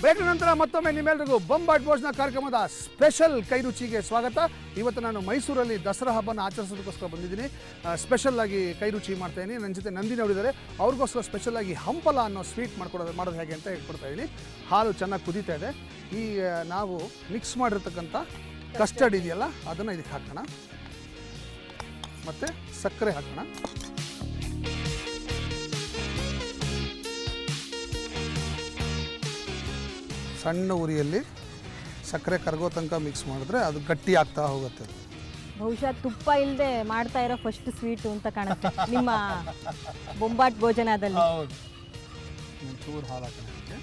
Break ನಂತರ ಮತ್ತೊಮ್ಮೆ ನಿಮ್ಮೆಲ್ರಿಗೂ ಬೊಂಬಾಟ್ ಭೋಜನ ಕಾರ್ಯಕ್ರಮದ ಸ್ಪೆಷಲ್ ಕೈ ರುಚಿಗೆ ಸ್ವಾಗತ ಇವತ್ತು ನಾನು ಮೈಸೂರಲ್ಲಿ ದಸರಾ ಹಬ್ಬನ ಆಚರಿಸೋದಕ್ಕೋಸ್ಕರ ಬಂದಿದ್ದೀನಿ ಆ, ಸ್ಪೆಷಲ್ ಆಗಿ ಕೈ ರುಚಿ ಮಾಡ್ತಾ ಇದ್ದೀನಿ ನನ್ನ ಜೊತೆ ನಂದಿನಿ ಅವರಿದ್ದಾರೆ ಅವ್ರಿಗೋಸ್ಕರ ಸ್ಪೆಷಲ್ ಆಗಿ ಹಂಪಲ ಅನ್ನೋ ಸ್ವೀಟ್ ಮಾಡ್ಕೊಡೋದು ಮಾಡೋದು ಹೇಗೆ ಅಂತ ಹೇಳ್ಕೊಡ್ತಾ ಇದ್ದೀನಿ ಹಾಲು ಚೆನ್ನಾಗಿ ಕುದೀತಾ ಇದೆ ಈ ಆ, ನಾವು ಮಿಕ್ಸ್ ಮಾಡಿರ್ತಕ್ಕಂಥ ಕಸ್ಟರ್ಡ್ ಇದೆಯಲ್ಲ ಅದನ್ನು ಇದಕ್ಕೆ ಹಾಕೋಣ ಮತ್ತು ಸಕ್ಕರೆ ಹಾಕೋಣ ಸಣ್ಣ ಉರಿಯಲ್ಲಿ ಸಕ್ಕರೆ ಕರಗೋ ತನಕ ಮಿಕ್ಸ್ ಮಾಡಿದ್ರೆ ಅದು ಗಟ್ಟಿ ಆಗ್ತಾ ಹೋಗುತ್ತೆ ಬಹುಶಃ ತುಪ್ಪ ಇಲ್ಲದೆ ಮಾಡ್ತಾ ಇರೋ ಫಸ್ಟ್ ಸ್ವೀಟು ಅಂತ ಕಾಣುತ್ತೆ ನಿಮ್ಮ ಬೊಂಬಾಟ್ ಭೋಜನದಲ್ಲಿ ಹೌದು ಚೂರು ಹಾಲು ಹಾಕೋಣ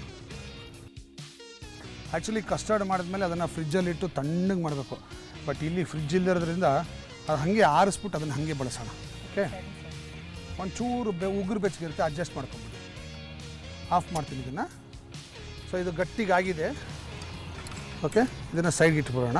ಆ್ಯಕ್ಚುಲಿ ಕಸ್ಟರ್ಡ್ ಮಾಡಿದ್ಮೇಲೆ ಅದನ್ನು ಫ್ರಿಜ್ಜಲ್ಲಿ ಇಟ್ಟು ತಣ್ಣಗೆ ಮಾಡಬೇಕು ಬಟ್ ಇಲ್ಲಿ ಫ್ರಿಜ್ ಇಲ್ಲದಿರೋದ್ರಿಂದ ಅದು ಹಾಗೆ ಆರಿಸ್ಬಿಟ್ಟು ಅದನ್ನು ಹಾಗೆ ಬಳಸೋಣ ಓಕೆ ಒಂಚೂರು ಬೆ ಉಗುರು ಬೆಚ್ಚಗಿರುತ್ತೆ ಅಡ್ಜಸ್ಟ್ ಮಾಡ್ಕೊಂಬಿಡಿ ಆಫ್ ಮಾಡ್ತೀನಿ ಇದನ್ನು ಸೊ ಇದು ಗಟ್ಟಿಗಾಗಿದೆ ಓಕೆ ಇದನ್ನು ಸೈಡ್ಗೆ ಇಟ್ಬಿಡೋಣ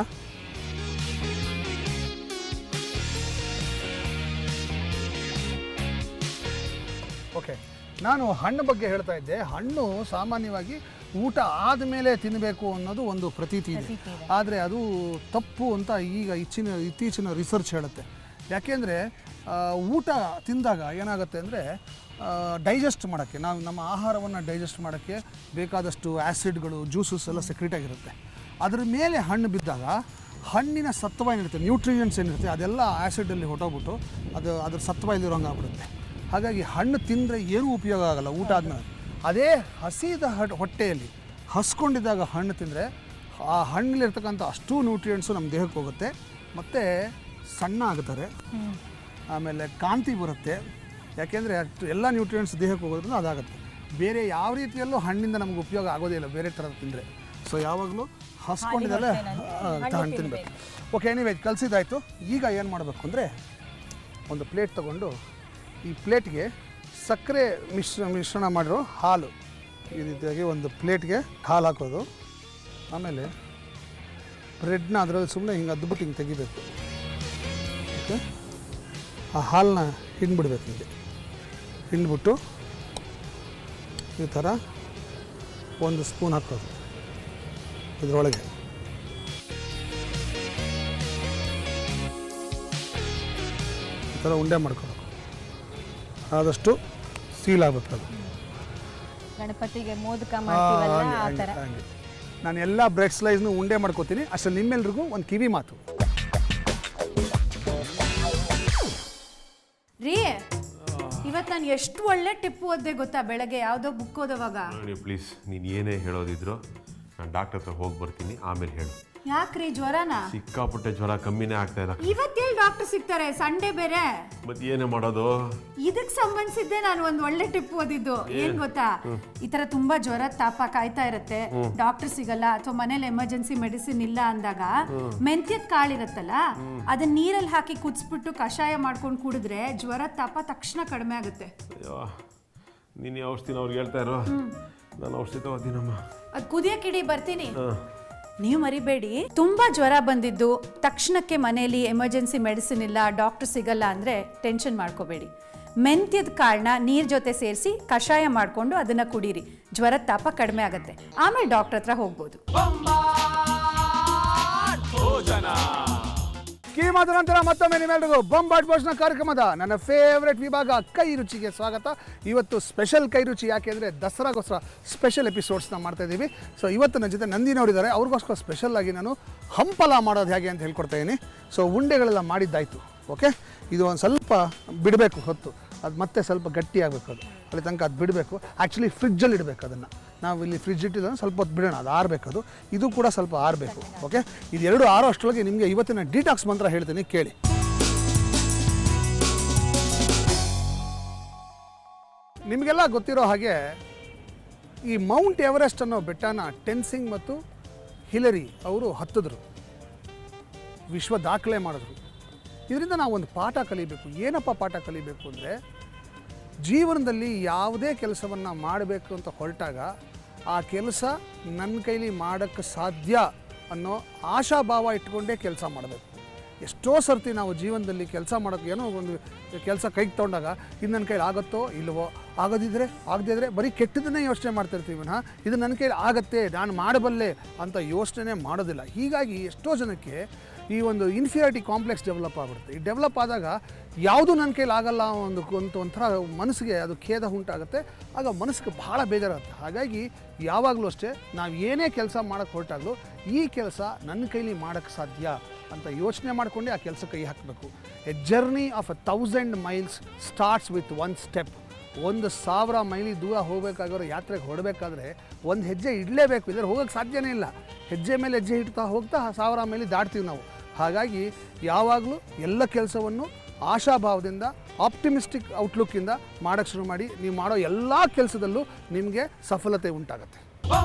ಓಕೆ ನಾನು ಹಣ್ಣು ಬಗ್ಗೆ ಹೇಳ್ತಾ ಇದ್ದೆ ಹಣ್ಣು ಸಾಮಾನ್ಯವಾಗಿ ಊಟ ಆದಮೇಲೆ ತಿನ್ನಬೇಕು ಅನ್ನೋದು ಒಂದು ಪ್ರತೀತಿ ಇದೆ ಪ್ರತೀತಿ ಇದೆ. ಆದರೆ ಅದು ತಪ್ಪು ಅಂತ ಈಗ ಇಚ್ಚಿನ ಇತ್ತೀಚಿನ ರಿಸರ್ಚ್ ಹೇಳುತ್ತೆ ಯಾಕೆಂದರೆ ಊಟ ತಿಂದಾಗ ಏನಾಗುತ್ತೆ ಅಂದರೆ ಡೈಜೆಸ್ಟ್ ಮಾಡೋಕ್ಕೆ ನಾವು ನಮ್ಮ ಆಹಾರವನ್ನು ಡೈಜೆಸ್ಟ್ ಮಾಡೋಕ್ಕೆ ಬೇಕಾದಷ್ಟು ಆ್ಯಸಿಡ್ಗಳು ಜ್ಯೂಸಸ್ ಎಲ್ಲ ಸೆಕ್ರೆಟ್ ಆಗಿರುತ್ತೆ ಅದ್ರ ಮೇಲೆ ಹಣ್ಣು ಬಿದ್ದಾಗ ಹಣ್ಣಿನ ಸತ್ವ ಏನಿರುತ್ತೆ ನ್ಯೂಟ್ರಿಯೆಂಟ್ಸ್ ಏನಿರುತ್ತೆ ಅದೆಲ್ಲ ಆ್ಯಸಿಡಲ್ಲಿ ಹೊಟ್ಟೋಗ್ಬಿಟ್ಟು ಅದು ಅದ್ರ ಸತ್ವ ಇಲ್ಲಿರೋಂಗೆ ಆಗ್ಬಿಡುತ್ತೆ ಹಾಗಾಗಿ ಹಣ್ಣು ತಿಂದರೆ ಏನೂ ಉಪಯೋಗ ಆಗಲ್ಲ ಊಟ ಆದಮೇಲೆ ಅದೇ ಹಸಿದ ಹಡ್ ಹೊಟ್ಟೆಯಲ್ಲಿ ಹಸ್ಕೊಂಡಿದ್ದಾಗ ಹಣ್ಣು ತಿಂದರೆ ಆ ಹಣ್ಣಲ್ಲಿರ್ತಕ್ಕಂಥ ಅಷ್ಟೂ ನ್ಯೂಟ್ರಿಯೆಂಟ್ಸು ನಮ್ಮ ದೇಹಕ್ಕೆ ಹೋಗುತ್ತೆ ಮತ್ತು ಸಣ್ಣ ಆಗುತ್ತಾರೆ ಆಮೇಲೆ ಕಾಂತಿ ಬರುತ್ತೆ ಯಾಕೆಂದರೆ ಅಷ್ಟು ಎಲ್ಲ ನ್ಯೂಟ್ರಿಯೆಂಟ್ಸ್ ದೇಹಕ್ಕೆ ಹೋಗೋದ್ರಿಂದ ಅದಾಗುತ್ತೆ ಬೇರೆ ಯಾವ ರೀತಿಯಲ್ಲೂ ಹಣ್ಣಿಂದ ನಮ್ಗೆ ಉಪಯೋಗ ಆಗೋದೇ ಇಲ್ಲ ಬೇರೆ ಥರದ ತಿಂದರೆ ಸೊ ಯಾವಾಗಲೂ ಹಸ್ಕೊಂಡಿದ್ದಲ್ಲೇ ಹಣ್ಣು ತಿನ್ನಬೇಕು ಓಕೆ ಎನಿವೇ ಕಲಿಸಿದಾಯಿತು ಈಗ ಏನು ಮಾಡಬೇಕು ಅಂದರೆ ಒಂದು ಪ್ಲೇಟ್ ತಗೊಂಡು ಈ ಪ್ಲೇಟ್ಗೆ ಸಕ್ಕರೆ ಮಿಶ್ರ ಮಿಶ್ರಣ ಮಾಡಿರೋ ಹಾಲು ಈ ರೀತಿಯಾಗಿ ಒಂದು ಪ್ಲೇಟ್ಗೆ ಹಾಲು ಹಾಕೋದು ಆಮೇಲೆ ಬ್ರೆಡ್ನ ಅದರಲ್ಲಿ ಸುಮ್ಮನೆ ಹಿಂಗೆ ಅದ್ಬಿಟ್ಟು ಹಿಂಗೆ ತೆಗಿಬೇಕು ಓಕೆ ಆ ಹಾಲನ್ನ ಹಿಂಡ್ಬಿಡ್ಬೇಕು ಹಿಂಗೆ ಹಿಂಡ್ಬಿಟ್ಟು ಈ ಥರ ಒಂದು ಸ್ಪೂನ್ ಹಾಕೋದು ಇದರೊಳಗೆ ಈ ಥರ ಉಂಡೆ ಮಾಡ್ಕೋಬೇಕು ಆದಷ್ಟು ಸೀಲ್ ಆಗ್ಬೇಕು ಅದು ಗಣಪತಿಗೆ ಮೋದಕ ಆ, ಮಾಡ್ತೀವಲ್ಲ ಹಂಗೆ, ಆ ಹಂಗೆ, ಥರ ಹಂಗೆ. ನಾನು ಎಲ್ಲ ಬ್ರೆಡ್ ಸ್ಲೈಸ್ನು ಉಂಡೆ ಮಾಡ್ಕೋತೀನಿ ಅಷ್ಟರಲ್ಲಿ ನಿಮ್ಮೆಲ್ರಿಗೂ ಒಂದು ಕಿವಿ ಮಾತು ರೀ ಇವತ್ತು ನಾನು ಎಷ್ಟು ಒಳ್ಳೆ ಟಿಪ್ ಓದ್ದೆ ಗೊತ್ತಾ ಬೆಳಗ್ಗೆ ಯಾವುದೋ ಬುಕ್ ಓದೋವಾಗ ನೋಡಿ ಪ್ಲೀಸ್ ನೀನು ಏನೇ ಹೇಳೋದಿದ್ರು ನಾನು ಡಾಕ್ಟರ್ ಹತ್ರ ಹೋಗಿ ಬರ್ತೀನಿ ಆಮೇಲೆ ಹೇಳು ಯಾಕ್ರಿ ಜ್ವರನ ಸಿಕ್ಕಾಪಟ್ಟೆ ಜ್ವರ ಕಮ್ಮಿನೇ ಆಗ್ತಾ ಇಲ್ಲ ಇವತ್ತೇಳಿ ಡಾಕ್ಟರ್ ಸಿಗ್ತಾರೆ ಸಂಡೇ ಬೇರೆ ಮತ್ತೆ ಏನೇ ಮಾಡೋದು ಇದಕ್ ಸಂಬಂಧಿಸಿದ್ದೆ ನಾನು ಒಂದ್ ಒಳ್ಳೆ ಟಿಪ್ ಓದಿದ್ದು ಏನ್ ಗೊತ್ತಾ ಈ ತರ ತುಂಬಾ ಜ್ವರ ತಾಪ ಕಾಯ್ತಾ ಇರತ್ತೆ ಡಾಕ್ಟರ್ ಸಿಗಲ್ಲ ಅಥವಾ ಮನೇಲಿ ಎಮರ್ಜೆನ್ಸಿ ಮೆಡಿಸಿನ್ ಇಲ್ಲ ಅಂದಾಗ ಮೆಂತ್ಯದ ಕಾಳಿರತ್ತಲ್ಲ ಅದನ್ನ ನೀರಲ್ಲಿ ಹಾಕಿ ಕುದಿಸ್ಬಿಟ್ಟು ಕಷಾಯ ಮಾಡ್ಕೊಂಡು ಕುಡಿದ್ರೆ ಜ್ವರ ತಾಪ ತಕ್ಷಣ ಕಡಿಮೆ ಆಗುತ್ತೆ ಅಯ್ಯೋ ನೀನು ಔಷಧಿನ ಅವ್ರಿಗೆ ಹೇಳ್ತಾ ಇರೋ ನಾನು ಔಷಧಿ ತಗೋತೀನಮ್ಮ ಅದ್ ಕುದಿಯಕ್ಕಿಡಿ ಬರ್ತೀನಿ ನೀವು ಮರಿಬೇಡಿ ತುಂಬಾ ಜ್ವರ ಬಂದಿದ್ದು ತಕ್ಷಣಕ್ಕೆ ಮನೆಯಲ್ಲಿ ಎಮರ್ಜೆನ್ಸಿ ಮೆಡಿಸಿನ್ ಇಲ್ಲ ಡಾಕ್ಟರ್ ಸಿಗಲ್ಲ ಅಂದ್ರೆ ಟೆನ್ಷನ್ ಮಾಡ್ಕೋಬೇಡಿ ಮೆಂತ್ಯದ ಕಾಳನ್ನ ನೀರ್ ಜೊತೆ ಸೇರಿಸಿ ಕಷಾಯ ಮಾಡ್ಕೊಂಡು ಅದನ್ನ ಕುಡೀರಿ ಜ್ವರದ ತಾಪ ಕಡಿಮೆ ಆಗುತ್ತೆ ಆಮೇಲೆ ಡಾಕ್ಟರ್ ಹತ್ರ ಹೋಗ್ಬೋದು ಕಿವಿ ಮಾತು ನಂತರ ಮತ್ತೊಮ್ಮೆ ನಿಮ್ಮೆಲ್ರಿಗೂ ಬೊಂಬಾಟ್ ಭೋಜನ ಕಾರ್ಯಕ್ರಮದ ನನ್ನ ಫೇವ್ರೆಟ್ ವಿಭಾಗ ಕೈ ರುಚಿಗೆ ಸ್ವಾಗತ ಇವತ್ತು ಸ್ಪೆಷಲ್ ಕೈ ರುಚಿ ಯಾಕೆ ಅಂದರೆ ದಸರಾಗೋಸ್ಕರ ಸ್ಪೆಷಲ್ ಎಪಿಸೋಡ್ಸ್ನ ಮಾಡ್ತಾ ಇದ್ದೀವಿ ಸೊ ಇವತ್ತು ನನ್ನ ಜೊತೆ ನಂದಿ ನೋಡಿದ್ದಾರೆ ಅವ್ರಿಗೋಸ್ಕರ ಸ್ಪೆಷಲ್ ಆಗಿ ನಾನು ಹಂಪಲ ಮಾಡೋದು ಹೇಗೆ ಅಂತ ಹೇಳ್ಕೊಡ್ತಾ ಇದ್ದೀನಿ ಸೊ ಉಂಡೆಗಳೆಲ್ಲ ಮಾಡಿದ್ದಾಯಿತು ಓಕೆ ಇದು ಒಂದು ಸ್ವಲ್ಪ ಬಿಡಬೇಕು ಹೊತ್ತು ಅದು ಮತ್ತೆ ಸ್ವಲ್ಪ ಗಟ್ಟಿ ಆಗಬೇಕು ಅದು ಅಲ್ಲಿ ತನಕ ಅದು ಬಿಡಬೇಕು ಆ್ಯಕ್ಚುಲಿ ಫ್ರಿಜ್ಜಲ್ಲಿ ಇಡಬೇಕು ಅದನ್ನು ನಾವು ಇಲ್ಲಿ ಫ್ರಿಜ್ ಇಟ್ಟಿದ್ದನ್ನು ಸ್ವಲ್ಪ ಹೊತ್ತು ಬಿಡೋಣ ಅದು ಆರಬೇಕು ಅದು ಇದು ಕೂಡ ಸ್ವಲ್ಪ ಆರಬೇಕು ಓಕೆ ಇದೆರಡು ಆರೋ ಅಷ್ಟರೊಳಗೆ ನಿಮಗೆ ಇವತ್ತಿನ ಡಿಟಾಕ್ಸ್ ಮಂತ್ರ ಹೇಳ್ತೀನಿ ಕೇಳಿ ನಿಮಗೆಲ್ಲ ಗೊತ್ತಿರೋ ಹಾಗೆ ಈ ಮೌಂಟ್ ಎವರೆಸ್ಟ್ ಅನ್ನೋ ಬೆಟ್ಟನ ಟೆನ್ಸಿಂಗ್ ಮತ್ತು ಹಿಲರಿ ಅವರು ಹತ್ತಿದ್ರು ವಿಶ್ವ ದಾಖಲೆ ಮಾಡಿದ್ರು ಇದರಿಂದ ನಾವು ಒಂದು ಪಾಠ ಕಲಿಬೇಕು ಏನಪ್ಪ ಪಾಠ ಕಲಿಬೇಕು ಅಂದರೆ ಜೀವನದಲ್ಲಿ ಯಾವುದೇ ಕೆಲಸವನ್ನು ಮಾಡಬೇಕು ಅಂತ ಹೊರಟಾಗ ಆ ಕೆಲಸ ನನ್ನ ಕೈಲಿ ಮಾಡೋಕ್ಕೆ ಸಾಧ್ಯ ಅನ್ನೋ ಆಶಾಭಾವ ಇಟ್ಕೊಂಡೇ ಕೆಲಸ ಮಾಡಬೇಕು ಎಷ್ಟೋ ಸರ್ತಿ ನಾವು ಜೀವನದಲ್ಲಿ ಕೆಲಸ ಮಾಡೋಕ್ಕೆ ಏನೋ ಒಂದು ಕೆಲಸ ಕೈಗೆ ತೊಗೊಂಡಾಗ ಇದು ನನ್ನ ಕೈಲಿ ಆಗುತ್ತೋ ಇಲ್ವೋ ಆಗೋದಿದ್ರೆ ಆಗದೇ ಇದ್ರೆ ಬರೀ ಕೆಟ್ಟದನ್ನೇ ಯೋಚನೆ ಮಾಡ್ತಿರ್ತೀವಿ ವಿನಃ ಇದು ನನ್ನ ಕೈಲಿ ಆಗತ್ತೆ ನಾನು ಮಾಡಬಲ್ಲೆ ಅಂತ ಯೋಚನೆ ಮಾಡೋದಿಲ್ಲ ಹೀಗಾಗಿ ಎಷ್ಟೋ ಜನಕ್ಕೆ ಈ ಒಂದು ಇನ್ಫಿಯಾರಿಟಿ ಕಾಂಪ್ಲೆಕ್ಸ್ ಡೆವಲಪ್ ಆಗ್ಬಿಡುತ್ತೆ ಈ ಡೆವಲಪ್ ಆದಾಗ ಯಾವುದು ನನ್ನ ಕೈಲಿ ಆಗಲ್ಲ ಒಂದು ಒಂದು ಒಂಥರ ಮನಸ್ಸಿಗೆ ಅದು ಖೇದ ಉಂಟಾಗುತ್ತೆ ಆಗ ಮನಸ್ಸಿಗೆ ಭಾಳ ಬೇಜಾರಾಗುತ್ತೆ ಹಾಗಾಗಿ ಯಾವಾಗಲೂ ಅಷ್ಟೇ ನಾವು ಏನೇ ಕೆಲಸ ಮಾಡೋಕ್ಕೆ ಹೊರಟಾಗಲೂ ಈ ಕೆಲಸ ನನ್ನ ಕೈಲಿ ಮಾಡೋಕ್ಕೆ ಸಾಧ್ಯ ಅಂತ ಯೋಚನೆ ಮಾಡಿಕೊಂಡೇ ಆ ಕೆಲಸ ಕೈ ಹಾಕಬೇಕು a journey of a thousand miles starts with one step ಒಂದು ಸಾವಿರ ಮೈಲಿ ದೂರ ಹೋಗಬೇಕಾಗಿರೋ ಯಾತ್ರೆಗೆ ಹೊರಡಬೇಕಾದ್ರೆ ಒಂದು ಹೆಜ್ಜೆ ಇಡಲೇಬೇಕು ಇಲ್ಲದ್ರೆ ಹೋಗೋಕ್ಕೆ ಸಾಧ್ಯನೇ ಇಲ್ಲ ಹೆಜ್ಜೆ ಮೇಲೆ ಹೆಜ್ಜೆ ಇಡ್ತಾ ಹೋಗ್ತಾ ಸಾವಿರ ಮೈಲಿ ದಾಟ್ತೀವಿ ನಾವು ಹಾಗಾಗಿ ಯಾವಾಗಲೂ ಎಲ್ಲ ಕೆಲಸವನ್ನು ಆಶಾಭಾವದಿಂದ ಆಪ್ಟಿಮಿಸ್ಟಿಕ್ ಔಟ್ಲುಕ್ಕಿಂದ ಮಾಡೋಕ್ಕೆ ಶುರು ಮಾಡಿ ನೀವು ಮಾಡೋ ಎಲ್ಲ ಕೆಲಸದಲ್ಲೂ ನಿಮಗೆ ಸಫಲತೆ ಉಂಟಾಗುತ್ತೆ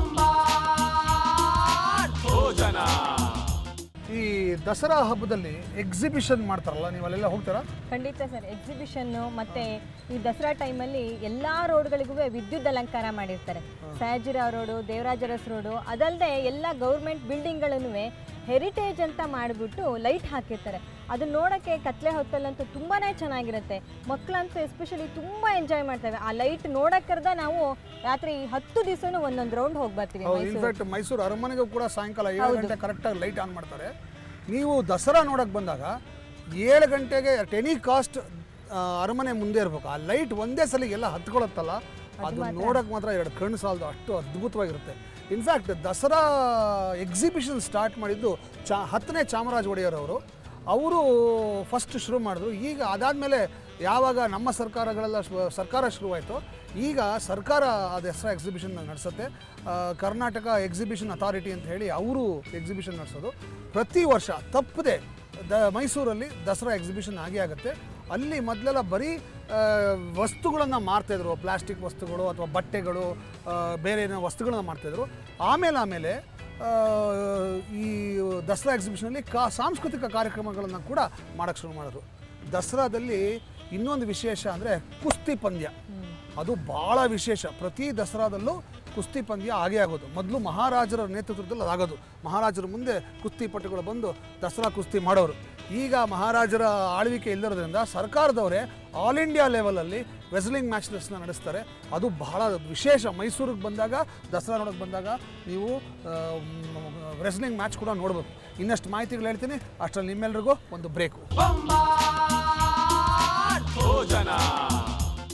ಈ ದಸರಾ ಹಬ್ಬದಲ್ಲಿ ಎಕ್ಸಿಬಿಷನ್ ಮಾಡ್ತಾರಲ್ಲ ನೀವು ಅಲ್ಲೆಲ್ಲ ಹೋಗ್ತಾರಾ ಖಂಡಿತ ಸರ್ ಎಕ್ಸಿಬಿಷನ್ನು ಮತ್ತೆ ಈ ದಸರಾ ಟೈಮಲ್ಲಿ ಎಲ್ಲ ರೋಡ್ಗಳಿಗೂ ವಿದ್ಯುತ್ ಅಲಂಕಾರ ಮಾಡಿರ್ತಾರೆ ಸಯಾಜಿರಾವ್ ರೋಡು ದೇವರಾಜ ಅರಸ್ ರೋಡು ಅದಲ್ಲದೆ ಎಲ್ಲ ಗೌರ್ಮೆಂಟ್ ಬಿಲ್ಡಿಂಗ್ಗಳನ್ನು ಹೆರಿಟೇಜ್ ಅಂತ ಮಾಡಿಬಿಟ್ಟು ಲೈಟ್ ಹಾಕಿರ್ತಾರೆ ಅದನ್ನ ನೋಡೋಕ್ಕೆ ಕತ್ಲೆ ಹೊತ್ತಲ್ಲಂತೂ ತುಂಬಾ ಚೆನ್ನಾಗಿರುತ್ತೆ ಮಕ್ಕಳಂತೂ ಎಸ್ಪೆಷಲಿ ತುಂಬ ಎಂಜಾಯ್ ಮಾಡ್ತೇವೆ ಆ ಲೈಟ್ ನೋಡಕ್ಕರ್ದ ನಾವು ರಾತ್ರಿ ಹತ್ತು ದಿವಸನೂ ಒಂದೊಂದು ರೌಂಡ್ ಹೋಗಿ ಬರ್ತೀವಿ ಮೈಸೂರು ಇನ್ಫ್ಯಾಕ್ಟ್ ಮೈಸೂರು ಅರಮನೆಗೂ ಕೂಡ ಸಾಯಂಕಾಲ ಏಳು ಗಂಟೆ ಕರೆಕ್ಟಾಗಿ ಲೈಟ್ ಆನ್ ಮಾಡ್ತಾರೆ ನೀವು ದಸರಾ ನೋಡೋಕೆ ಬಂದಾಗ ಏಳು ಗಂಟೆಗೆ ಅಟ್ ಎನಿ ಕಾಸ್ಟ್ ಅರಮನೆ ಮುಂದೆ ಇರಬೇಕು ಆ ಲೈಟ್ ಒಂದೇ ಸಲ ಎಲ್ಲ ಹತ್ಕೊಳತ್ತಲ್ಲ ಅದು ನೋಡೋಕೆ ಮಾತ್ರ ಎರಡು ಕಣ್ಣು ಸಾಲದು ಅಷ್ಟು ಅದ್ಭುತವಾಗಿರುತ್ತೆ ಇನ್ಫ್ಯಾಕ್ಟ್ ದಸರಾ ಎಕ್ಸಿಬಿಷನ್ ಸ್ಟಾರ್ಟ್ ಮಾಡಿದ್ದು ಚಾ ಹತ್ತನೇ ಚಾಮರಾಜ ಒಡೆಯರ್ ಅವರು ಅವರು ಫಸ್ಟ್ ಶುರು ಮಾಡಿದ್ರು ಈಗ ಅದಾದಮೇಲೆ ಯಾವಾಗ ನಮ್ಮ ಸರ್ಕಾರಗಳೆಲ್ಲ ಶು- ಸರ್ಕಾರ ಶುರುವಾಯಿತು ಈಗ ಸರ್ಕಾರ ಆ ದಸರಾ ಎಕ್ಸಿಬಿಷನ್ ನಡೆಸುತ್ತೆ ಆ, ಕರ್ನಾಟಕ ಎಕ್ಸಿಬಿಷನ್ ಅಥಾರಿಟಿ ಅಂತ ಹೇಳಿ ಅವರು ಎಕ್ಸಿಬಿಷನ್ ನಡೆಸೋದು ಪ್ರತಿ ವರ್ಷ ತಪ್ಪದೆ ದ ಮೈಸೂರಲ್ಲಿ ದಸರಾ ಎಕ್ಸಿಬಿಷನ್ ಆಗೇ ಆಗುತ್ತೆ ಅಲ್ಲಿ ಮೊದಲೆಲ್ಲ ಬರೀ ವಸ್ತುಗಳನ್ನು ಮಾರ್ತಾಯಿದ್ರು ಪ್ಲಾಸ್ಟಿಕ್ ವಸ್ತುಗಳು ಅಥವಾ ಬಟ್ಟೆಗಳು ಆ, ಬೇರೆ ಏನೋ ವಸ್ತುಗಳನ್ನ ಮಾರ್ತಾಯಿದ್ರು ಆಮೇಲೆ ಆಮೇಲೆ ಆ, ಈ ದಸರಾ ಎಕ್ಸಿಬಿಷನಲ್ಲಿ ಕಾ ಸಾಂಸ್ಕೃತಿಕ ಕಾರ್ಯಕ್ರಮಗಳನ್ನು ಕೂಡ ಮಾಡೋಕ್ಕೆ ಶುರು ಮಾಡಿದ್ರು ದಸರಾದಲ್ಲಿ ಇನ್ನೊಂದು ವಿಶೇಷ ಅಂದರೆ ಕುಸ್ತಿ ಪಂದ್ಯ ಅದು ಭಾಳ ವಿಶೇಷ ಪ್ರತಿ ದಸರಾದಲ್ಲೂ ಕುಸ್ತಿ ಪಂದ್ಯ ಆಗೇ ಆಗೋದು ಮೊದಲು ಮಹಾರಾಜರ ನೇತೃತ್ವದಲ್ಲಿ ಅದಾಗೋದು ಮಹಾರಾಜರ ಮುಂದೆ ಕುಸ್ತಿಪಟುಗಳು ಬಂದು ದಸರಾ ಕುಸ್ತಿ ಮಾಡೋರು ಈಗ ಮಹಾರಾಜರ ಆಳ್ವಿಕೆ ಇಲ್ಲದಿರೋದ್ರಿಂದ ಸರ್ಕಾರದವರೇ ಆಲ್ ಇಂಡಿಯಾ ಲೆವೆಲಲ್ಲಿ ರೆಸ್ಲಿಂಗ್ ಮ್ಯಾಚ್ನ ನಡೆಸ್ತಾರೆ ಅದು ಬಹಳ ವಿಶೇಷ ಮೈಸೂರಿಗೆ ಬಂದಾಗ ದಸರಾ ನೋಡೋಕೆ ಬಂದಾಗ ನೀವು ರೆಸ್ಲಿಂಗ್ ಮ್ಯಾಚ್ ಕೂಡ ನೋಡ್ಬೇಕು ಇನ್ನಷ್ಟು ಮಾಹಿತಿಗಳು ಹೇಳ್ತೀನಿ ಅಷ್ಟರಲ್ಲಿ ನಿಮ್ಮೆಲ್ರಿಗೂ ಒಂದು ಬ್ರೇಕು ಭೋಜನ